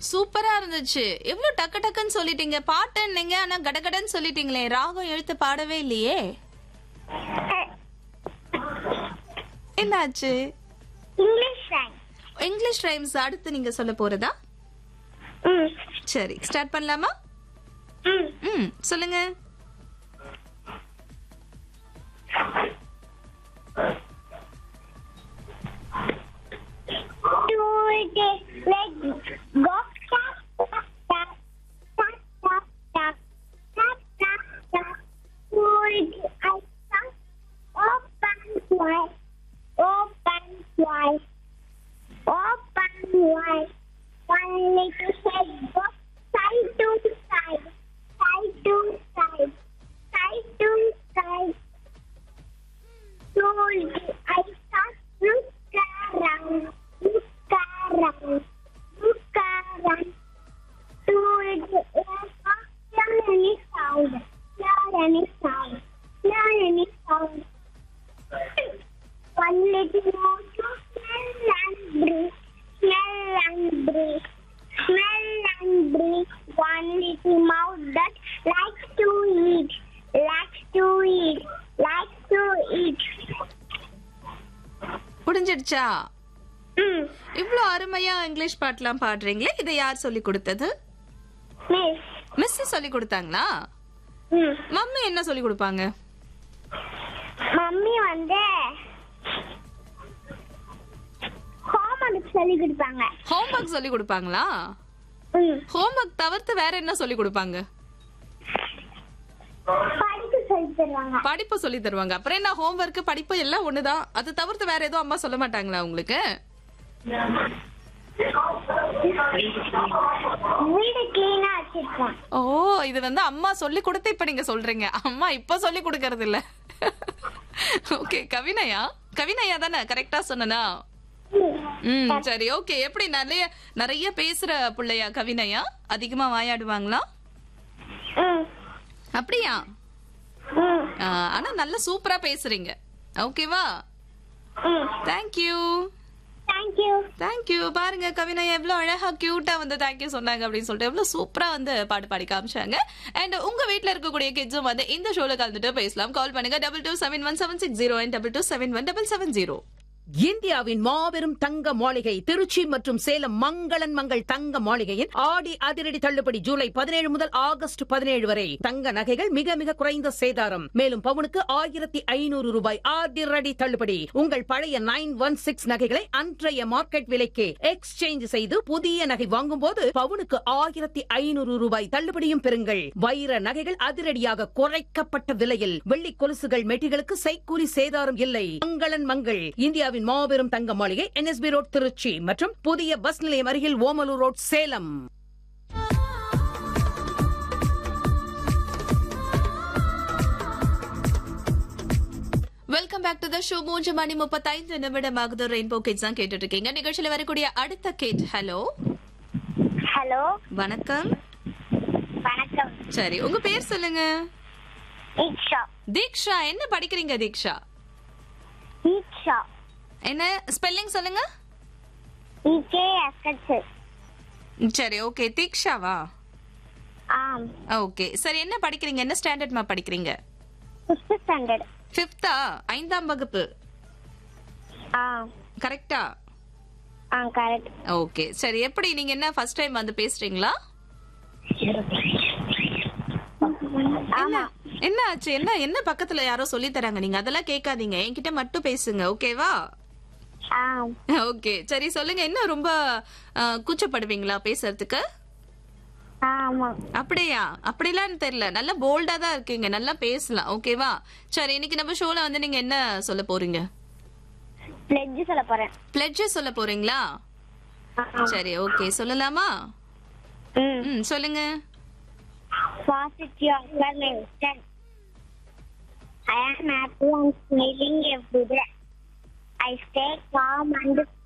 சூப்பரா இருந்துச்சு எவ்வளவு டக்கு டக்குன்னு சொல்லிட்டீங்க பாட்டுன்னீங்க ஆனா கடகடன்னு சொல்லிட்டீங்களே ராகம் எழுத்து பாடவே இல்லையே என்னாச்சு இங்கிலீஷ் ரைம் இங்கிலீஷ் ரைம்ஸ் அடுத்து நீங்க சொல்ல போறதா ம் சரி ஸ்டார்ட் பண்ணலாமா ம் ம் சொல்லுங்க two days legs go tap tap tap tap tap tap tap tap two days I stop open wide open wide open wide one little head go side to side side to side side to side Slowly, I start look around, look around, look around. Slowly, hear any sound, hear any sound, hear any sound. One little more to smell and breathe, smell and breathe, smell and breathe. One little mouth that likes to eat, likes to eat, likes to eat. புரிஞ்சிடுச்சா ம் இவ்ளோ அருமையா English பாட்டுலாம் பாடுறீங்களே இதை யார் சொல்லி கொடுத்தது miss miss சொல்லி கொடுத்தாங்களா ம் மம்மி என்ன சொல்லி கொடுப்பாங்க மம்மி வந்து ஹோம்ஒர்க் சொல்லி கொடுப்பாங்க ஹோம்ஒர்க் சொல்லி கொடுப்பாங்களா ம் ஹோம்ஒர்க் தவிர்த்து வேற என்ன சொல்லி கொடுப்பாங்க படிக்க சொல்லி தருவாங்க படிப்பு சொல்லி தருவாங்க அப்புறம் என்ன ஹோம்ஒர்க் படிப்பு எல்லாம் ஒண்ணுதான் அது தவிர்த்து வேற எதுவும் அம்மா சொல்ல மாட்டாங்களா உங்களுக்கு வீடு கிளீனா வச்சிருப்போம் ஓ இது வந்து அம்மா சொல்லி கொடுத்து இப்ப நீங்க சொல்றீங்க அம்மா இப்ப சொல்லி கொடுக்கறது இல்ல ஓகே கவினயா கவினயா தானே கரெக்டா சொன்னனா ம் சரி ஓகே எப்படி நிறைய நிறைய பேசுற பிள்ளையா கவினயா அதிகமா வாயாடுவாங்களா ம் அப்படியா ம் ஆ, ஆனா நல்லா சூப்பரா பேசுறீங்க ஓகேவா ம் தேங்க்யூ தேங்க்யூ தேங்க்யூ பாருங்க கவினா எவ்வளவு அழகா கியூட்டா வந்து தேங்க்யூ சொன்னாங்க அப்படின்னு சொல்லிட்டு எவ்வளவு சூப்பரா வந்து பாட்டு பாடி காமிச்சாங்க அண்ட் உங்க வீட்ல இருக்கக்கூடிய கிட்ஸும் வந்து இந்த ஷோல கலந்துட்டு பேசலாம் கால் பண்ணுங்க double two seven one seven six zero double two seven one double seven zero இந்தியாவின் மாபெரும் தங்க மாளிகை திருச்சி மற்றும் சேலம் மங்களன் மங்கள் தங்க மாளிகையின் ஆடி அதிரடி தள்ளுபடி ஜூலை பதினேழு முதல் ஆகஸ்ட் பதினேழு வரை தங்க நகைகள் மிக மிக குறைந்த சேதாரம் மேலும் பவுனுக்கு ஆயிரத்தி ஐநூறு ரூபாய் அதிரடி தள்ளுபடி உங்கள் பழைய நைன் ஒன் சிக்ஸ் நகைகளை அன்றைய மார்க்கெட் விலைக்கு எக்ஸ்சேஞ்ச் செய்து புதிய நகை வாங்கும் போது பவுனுக்கு ஆயிரத்தி ஐநூறு ரூபாய் தள்ளுபடியும் பெறுங்கள் வைர நகைகள் அதிரடியாக குறைக்கப்பட்ட விலையில் வெள்ளி கொலுசுகள் மெட்டிகளுக்கு செய்கூலி சேதாரம் இல்லை மங்களன் மங்கள் இந்தியாவின் மாபெரும் தங்க மாளிகை என்எஸ்பி ரோட் திருச்சி மற்றும் புதிய பஸ் நிலையம் அருகில் Omalur road Salem welcome back to the show மூன்று மணி முப்பத்தைந்து நிமிடமாகுது ரெயின்போ கிட்ஸ் தான் கேட்டுட்டு இருக்கீங்க நிகழ்ச்சியில வரக்கூடிய அடுத்த கிட் ஹலோ ஹலோ வணக்கம் வணக்கம் சரி உங்க பேர் சொல்லுங்க ஈக்ஷா தீக்ஷா என்ன படிக்கிறீங்க தீக்ஷா ஈக்ஷா என்ன ஸ்பெல்லிங் சொல்லுங்க ஈகே எஸ்எச் சரி ஓகே தீக்ஷாவா ஆம் ஓகே சரி என்ன படிக்கிறீங்க என்ன ஸ்டாண்டர்ட்மா படிக்கிறீங்க ஃபிஃப்த் ஸ்டாண்டர்ட் ஃபிஃப்த்தா ஐந்தாம் வகுப்பு ஆ கரெக்டா ஆ கரெக்ட் ஓகே சரி எப்படி நீங்க என்ன ஃபர்ஸ்ட் டைம் வந்து பேசுறீங்களா ஆமா என்ன ஆச்சு என்ன என்ன பக்கத்துல யாரோ சொல்லி தராங்க நீங்க அதெல்லாம் கேட்காதீங்க என்கிட்ட மட்டும் பேசுங்க ஓகேவா ஆ ஓகே சரி சொல்லுங்க என்ன ரொம்ப ஆ, கூச்சப்படுவீங்களா பேசுறதுக்கு ஆமா அப்படியா அப்படிலாம் தெரியல நல்லா போல்டா தான் இருக்கீங்க நல்லா பேசலாம் ஓகேவா சரி இன்னைக்கு நம்ம ஷோல வந்து நீங்க என்ன சொல்ல போறீங்க பிளெட்ஜ் சொல்ல போறேன் பிளட்ஜ் சொல்ல போறீங்களா ஆ. சரி ஓகே சொல்லலாமா ம் ம் சொல்லுங்க positive affirmation. I am happy and smiling every day. I stay calm and